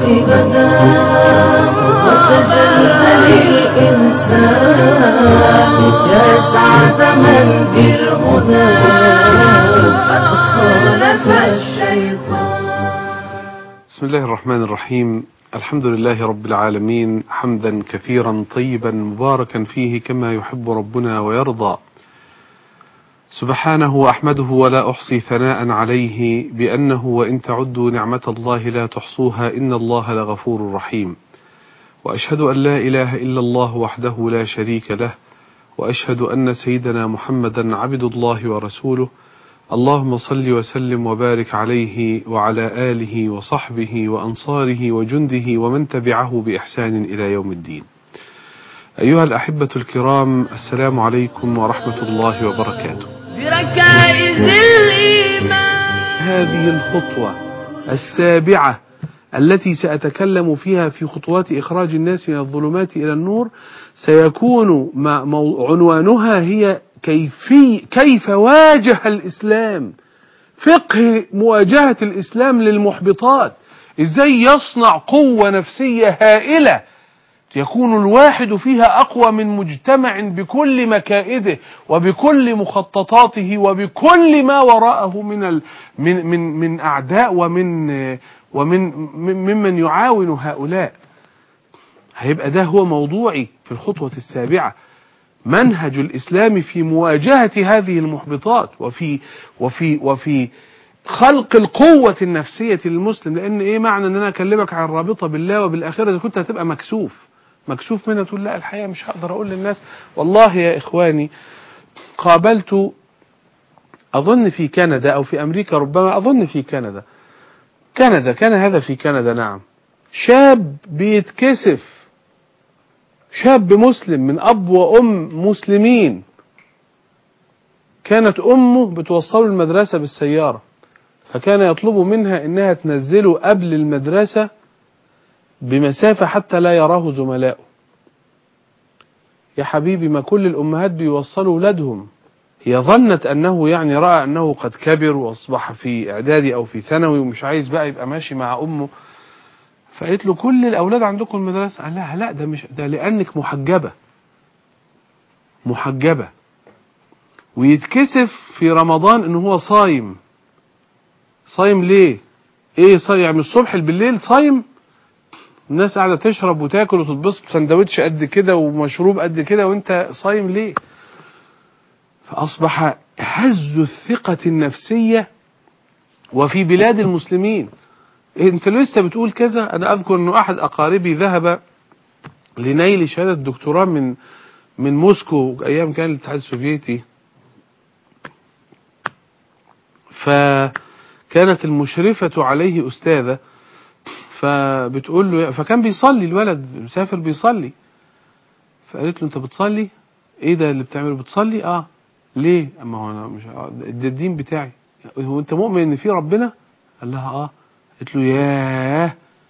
بدا وتجلى للإنسان يا سعد من بالهدى قد خالف الشيطان بسم الله الرحمن الرحيم الحمد لله رب العالمين حمدا كثيرا طيبا مباركا فيه كما يحب ربنا ويرضى سبحانه واحمده ولا احصي ثناء عليه بانه وان تعدوا نعمه الله لا تحصوها ان الله لغفور رحيم واشهد ان لا اله الا الله وحده لا شريك له واشهد ان سيدنا محمدا عبد الله ورسوله اللهم صل وسلم وبارك عليه وعلى اله وصحبه وانصاره وجنده ومن تبعه باحسان الى يوم الدين. ايها الاحبه الكرام السلام عليكم ورحمه الله وبركاته. بركائز الإيمان هذه الخطوه السابعه التي ساتكلم فيها في خطوات اخراج الناس من الظلمات الى النور سيكون مع مو- عنوانها هي كيفي كيف واجه الاسلام فقه مواجهه الاسلام للمحبطات ازاي يصنع قوه نفسيه هائله يكون الواحد فيها اقوى من مجتمع بكل مكائده وبكل مخططاته وبكل ما وراءه من ال من من من اعداء ومن ومن من- ممن يعاون هؤلاء هيبقى ده هو موضوعي في الخطوه السابعه منهج الاسلام في مواجهه هذه المحبطات وفي وفي وفي خلق القوة النفسية للمسلم لأن إيه معنى إن أنا أكلمك عن الرابطة بالله وبالآخرة إذا كنت هتبقى مكسوف مكسوف منها تقول لا الحقيقة مش هقدر أقول للناس والله يا إخواني قابلت أظن في كندا أو في أمريكا ربما أظن في كندا كندا كان هذا في كندا نعم شاب بيتكسف شاب مسلم من أب وأم مسلمين كانت أمه بتوصله المدرسة بالسيارة فكان يطلب منها إنها تنزله قبل المدرسة بمسافة حتى لا يراه زملائه يا حبيبي ما كل الأمهات بيوصلوا ولادهم هي ظنت أنه يعني رأى أنه قد كبر وأصبح في إعدادي أو في ثانوي ومش عايز بقى يبقى ماشي مع أمه فقالت له كل الأولاد عندكم المدرسة قال لها لا ده مش ده لأنك محجبة محجبة ويتكسف في رمضان ان هو صايم صايم ليه ايه صايم يعني من الصبح بالليل صايم الناس قاعده تشرب وتاكل وتتبسط سندوتش قد كده ومشروب قد كده وانت صايم ليه فاصبح هز الثقه النفسيه وفي بلاد المسلمين إيه انت لسه بتقول كذا انا اذكر انه احد اقاربي ذهب لنيل شهاده دكتوراه من من موسكو ايام كان الاتحاد السوفيتي فكانت المشرفة عليه أستاذة فبتقول له فكان بيصلي الولد مسافر بيصلي فقالت له أنت بتصلي؟ إيه ده اللي بتعمله بتصلي؟ آه ليه؟ أما هو أنا مش ده الدين بتاعي هو أنت مؤمن إن في ربنا؟ قال لها آه قالت له ياه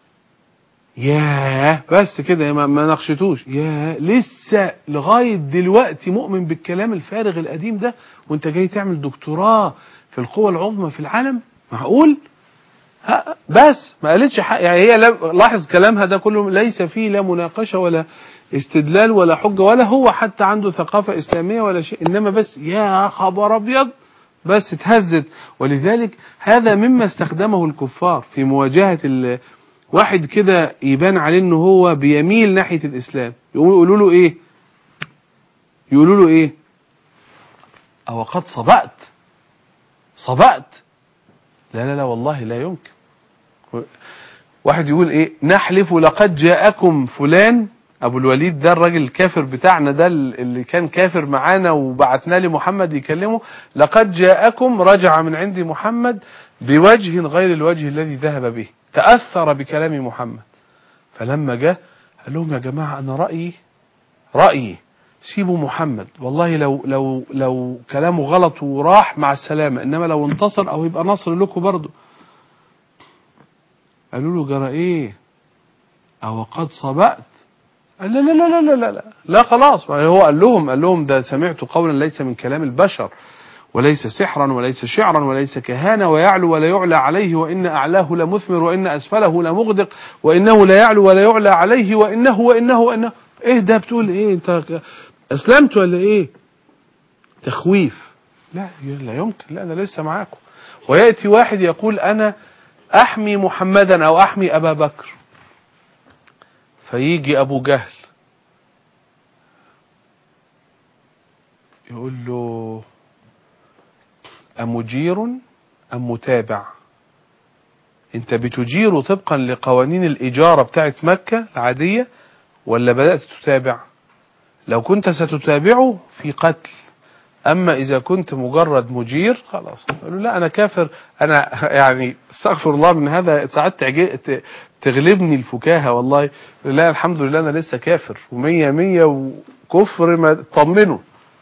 ياه بس كده ما, ما ناقشتوش ياه لسه لغايه دلوقتي مؤمن بالكلام الفارغ القديم ده وانت جاي تعمل دكتوراه في القوى العظمى في العالم معقول ها بس ما قالتش حق يعني هي لا- لاحظ كلامها ده كله ليس فيه لا مناقشه ولا استدلال ولا حجه ولا هو حتى عنده ثقافه اسلاميه ولا شيء انما بس يا خبر ابيض بس اتهزت ولذلك هذا مما استخدمه الكفار في مواجهه ال- واحد كده يبان عليه ان هو بيميل ناحيه الاسلام يقوموا يقولوا له ايه يقولوا له ايه او قد صبأت صبأت لا لا لا والله لا يمكن واحد يقول ايه نحلف لقد جاءكم فلان ابو الوليد ده الراجل الكافر بتاعنا ده اللي كان كافر معانا وبعتنا لمحمد يكلمه لقد جاءكم رجع من عند محمد بوجه غير الوجه الذي ذهب به تأثر بكلام محمد فلما جاء قال لهم يا جماعة أنا رأيي رأيي سيبوا محمد والله لو لو لو كلامه غلط وراح مع السلامة إنما لو انتصر أو يبقى نصر لكم برضه قالوا له جرى إيه أو قد صبأت قال لا لا لا لا لا لا لا خلاص هو قال لهم قال لهم ده سمعت قولا ليس من كلام البشر وليس سحرا وليس شعرا وليس كهانة ويعلو ولا يعلى عليه وإن أعلاه لمثمر وإن أسفله لمغدق وإنه لا يعلو ولا يعلى عليه وإنه وإنه وإنه إيه ده بتقول إيه أنت أسلمت ولا إيه تخويف لا لا يمكن لا أنا لسه معاكم ويأتي واحد يقول أنا أحمي محمدا أو أحمي أبا بكر فيجي أبو جهل يقول له أمجير أم متابع أنت بتجير طبقا لقوانين الإجارة بتاعت مكة العادية ولا بدأت تتابع لو كنت ستتابعه في قتل أما إذا كنت مجرد مجير خلاص قالوا لا أنا كافر أنا يعني استغفر الله من هذا ساعات تعجي- ت- تغلبني الفكاهة والله لا الحمد لله أنا لسه كافر ومية مية وكفر ما طمنوا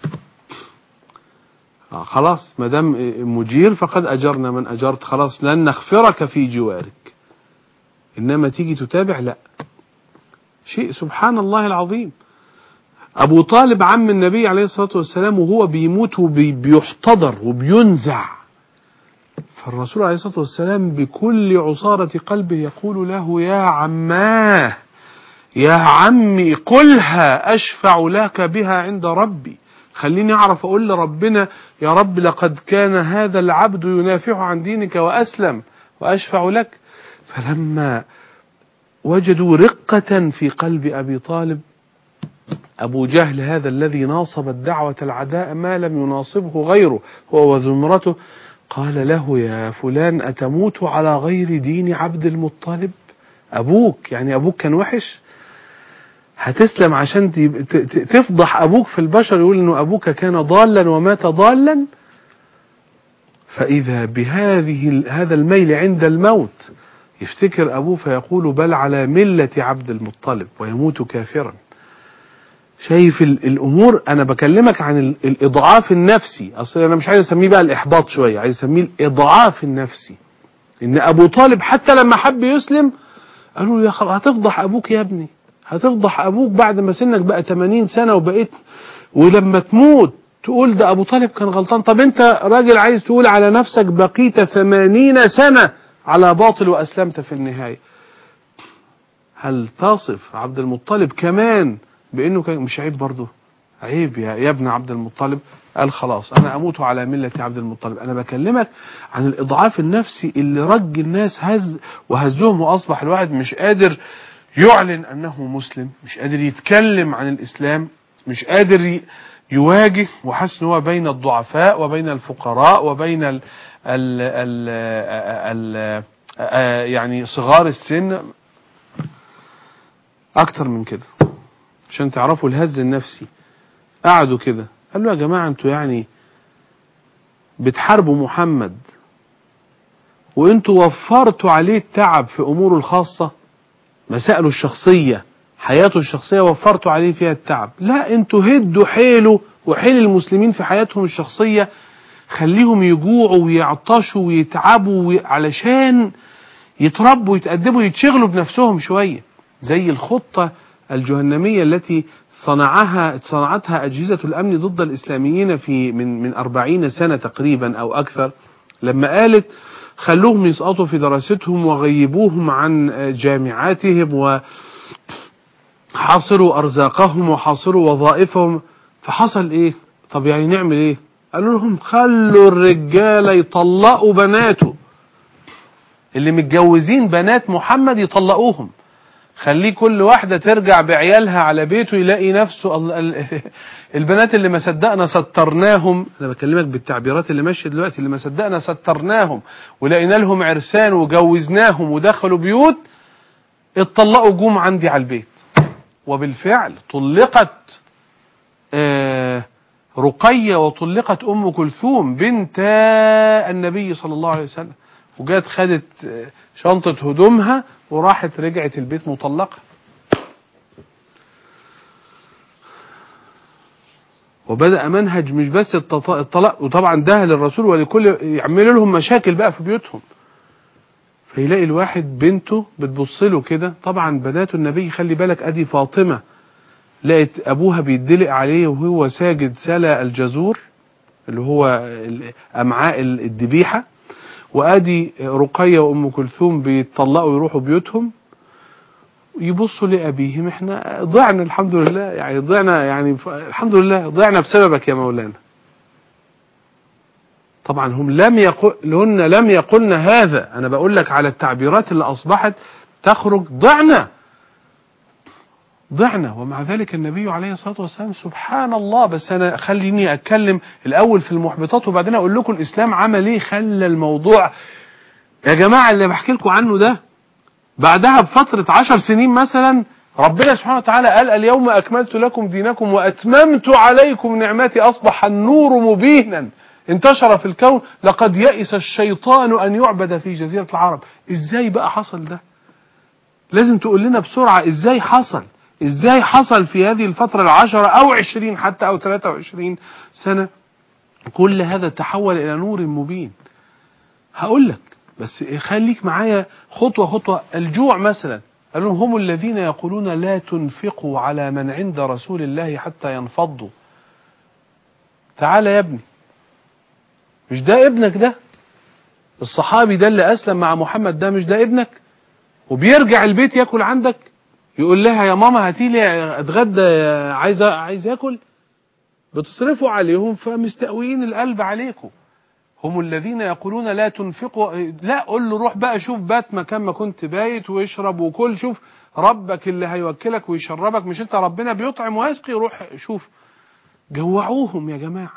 آه خلاص ما دام مجير فقد أجرنا من أجرت خلاص لن نغفرك في جوارك إنما تيجي تتابع لا شيء سبحان الله العظيم أبو طالب عم النبي عليه الصلاة والسلام وهو بيموت وبيحتضر وبينزع فالرسول عليه الصلاة والسلام بكل عصارة قلبه يقول له يا عماه يا عمي قلها أشفع لك بها عند ربي خليني أعرف أقول لربنا يا رب لقد كان هذا العبد ينافع عن دينك وأسلم وأشفع لك فلما وجدوا رقة في قلب أبي طالب أبو جهل هذا الذي ناصب الدعوة العداء ما لم يناصبه غيره هو وزمرته قال له يا فلان أتموت على غير دين عبد المطلب أبوك يعني أبوك كان وحش هتسلم عشان ت- ت- ت- تفضح أبوك في البشر يقول إنه أبوك كان ضالا ومات ضالا فإذا بهذه ال- هذا الميل عند الموت يفتكر أبوه فيقول بل على ملة عبد المطلب ويموت كافرا شايف ال- الامور انا بكلمك عن ال- الاضعاف النفسي اصل انا مش عايز اسميه بقى الاحباط شويه عايز اسميه الاضعاف النفسي ان ابو طالب حتى لما حب يسلم قالوا له يا خلاص هتفضح ابوك يا ابني هتفضح ابوك بعد ما سنك بقى 80 سنه وبقيت ولما تموت تقول ده ابو طالب كان غلطان طب انت راجل عايز تقول على نفسك بقيت 80 سنه على باطل واسلمت في النهايه هل تصف عبد المطلب كمان بانه كان مش عيب برضه عيب يا, يا ابن عبد المطلب قال خلاص انا اموت على مله عبد المطلب انا بكلمك عن الاضعاف النفسي اللي رج الناس هز وهزهم واصبح الواحد مش قادر يعلن انه مسلم مش قادر يتكلم عن الاسلام مش قادر ي- يواجه وحاسس ان هو بين الضعفاء وبين الفقراء وبين ال ال ال ال ال يعني صغار السن اكتر من كده عشان تعرفوا الهز النفسي قعدوا كده قال له يا جماعة انتوا يعني بتحاربوا محمد وانتوا وفرتوا عليه التعب في اموره الخاصة مسائله الشخصية حياته الشخصية وفرتوا عليه فيها التعب لا انتوا هدوا حيله وحيل المسلمين في حياتهم الشخصية خليهم يجوعوا ويعطشوا ويتعبوا وي- علشان يتربوا ويتأدبوا يتشغلوا بنفسهم شوية زي الخطة الجهنمية التي صنعها صنعتها أجهزة الأمن ضد الإسلاميين في من من أربعين سنة تقريبا أو أكثر لما قالت خلوهم يسقطوا في دراستهم وغيبوهم عن جامعاتهم وحاصروا أرزاقهم وحاصروا وظائفهم فحصل إيه؟ طب يعني نعمل إيه؟ قالوا لهم خلوا الرجالة يطلقوا بناته اللي متجوزين بنات محمد يطلقوهم خليه كل واحدة ترجع بعيالها على بيته يلاقي نفسه ال- ال- البنات اللي ما صدقنا سترناهم انا بكلمك بالتعبيرات اللي ماشيه دلوقتي اللي ما صدقنا سترناهم ولقينا لهم عرسان وجوزناهم ودخلوا بيوت اتطلقوا جم عندي على البيت وبالفعل طلقت آه، رقية وطلقت أم كلثوم بنت النبي صلى الله عليه وسلم وجات خدت آه، شنطة هدومها وراحت رجعت البيت مطلقة وبدأ منهج مش بس التط- الطلاق وطبعا ده للرسول ولكل يعملوا لهم مشاكل بقى في بيوتهم فيلاقي الواحد بنته بتبص له كده طبعا بنات النبي خلي بالك ادي فاطمه لقت ابوها بيدلق عليه وهو ساجد سلا الجزور اللي هو ال- امعاء ال- الذبيحه وادي رقيه وام كلثوم بيتطلقوا يروحوا بيوتهم يبصوا لابيهم احنا ضعنا الحمد لله يعني ضعنا يعني ف- الحمد لله ضعنا بسببك يا مولانا طبعا هم لم يقولن لم يقلن هذا انا بقول لك على التعبيرات اللي اصبحت تخرج ضعنا ضعنا ومع ذلك النبي عليه الصلاه والسلام سبحان الله بس انا خليني اتكلم الاول في المحبطات وبعدين اقول لكم الاسلام عمل ايه خلى الموضوع يا جماعه اللي بحكي لكم عنه ده بعدها بفتره عشر سنين مثلا ربنا سبحانه وتعالى قال اليوم اكملت لكم دينكم واتممت عليكم نعمتي اصبح النور مبينا انتشر في الكون لقد يئس الشيطان ان يعبد في جزيره العرب ازاي بقى حصل ده لازم تقول لنا بسرعه ازاي حصل ازاي حصل في هذه الفتره العشرة او عشرين حتى او 23 سنه كل هذا تحول الى نور مبين هقول لك بس خليك معايا خطوه خطوه الجوع مثلا قالوا هم الذين يقولون لا تنفقوا على من عند رسول الله حتى ينفضوا تعال يا ابني مش ده ابنك ده الصحابي ده اللي اسلم مع محمد ده مش ده ابنك وبيرجع البيت ياكل عندك يقول لها يا ماما هاتي لي اتغدى عايز عايز ياكل بتصرفوا عليهم فمستقويين القلب عليكم هم الذين يقولون لا تنفقوا لا قول له روح بقى شوف بات مكان ما كنت بايت واشرب وكل شوف ربك اللي هيوكلك ويشربك مش انت ربنا بيطعم ويسقي روح شوف جوعوهم يا جماعه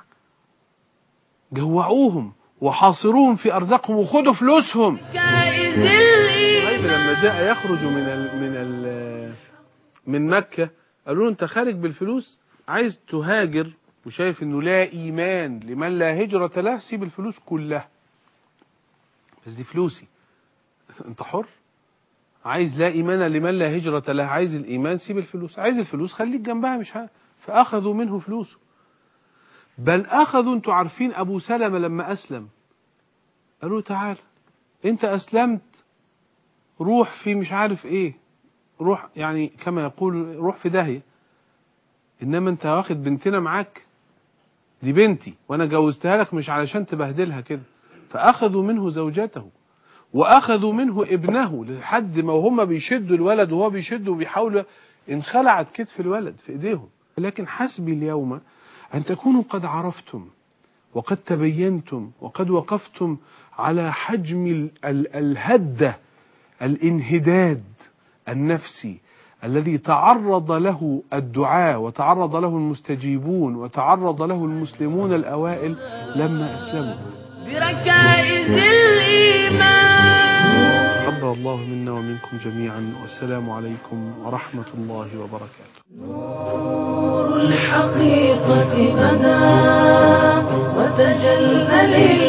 جوعوهم وحاصروهم في ارزاقهم وخدوا فلوسهم كائز طيب لما الإيمان جاء يخرج من ال من ال من مكة قالوا له انت خارج بالفلوس عايز تهاجر وشايف انه لا ايمان لمن لا هجرة له سيب الفلوس كلها بس دي فلوسي انت حر عايز لا ايمان لمن لا هجرة له عايز الايمان سيب الفلوس عايز الفلوس خليك جنبها مش ها فاخذوا منه فلوسه بل اخذوا انتوا عارفين ابو سلمة لما اسلم قالوا له تعال انت اسلمت روح في مش عارف ايه روح يعني كما يقول روح في داهية انما انت واخد بنتنا معاك دي بنتي وانا جوزتها لك مش علشان تبهدلها كده فاخذوا منه زوجته واخذوا منه ابنه لحد ما هم بيشدوا الولد وهو بيشد وبيحاولوا انخلعت كتف الولد في ايديهم لكن حسبي اليوم ان تكونوا قد عرفتم وقد تبينتم وقد وقفتم على حجم ال- ال- الهده الانهداد النفسي الذي تعرض له الدعاء وتعرض له المستجيبون وتعرض له المسلمون الأوائل لما أسلموا بركائز الإيمان تقبل الله منا ومنكم جميعا والسلام عليكم ورحمة الله وبركاته نور الحقيقة بدا وتجلى لله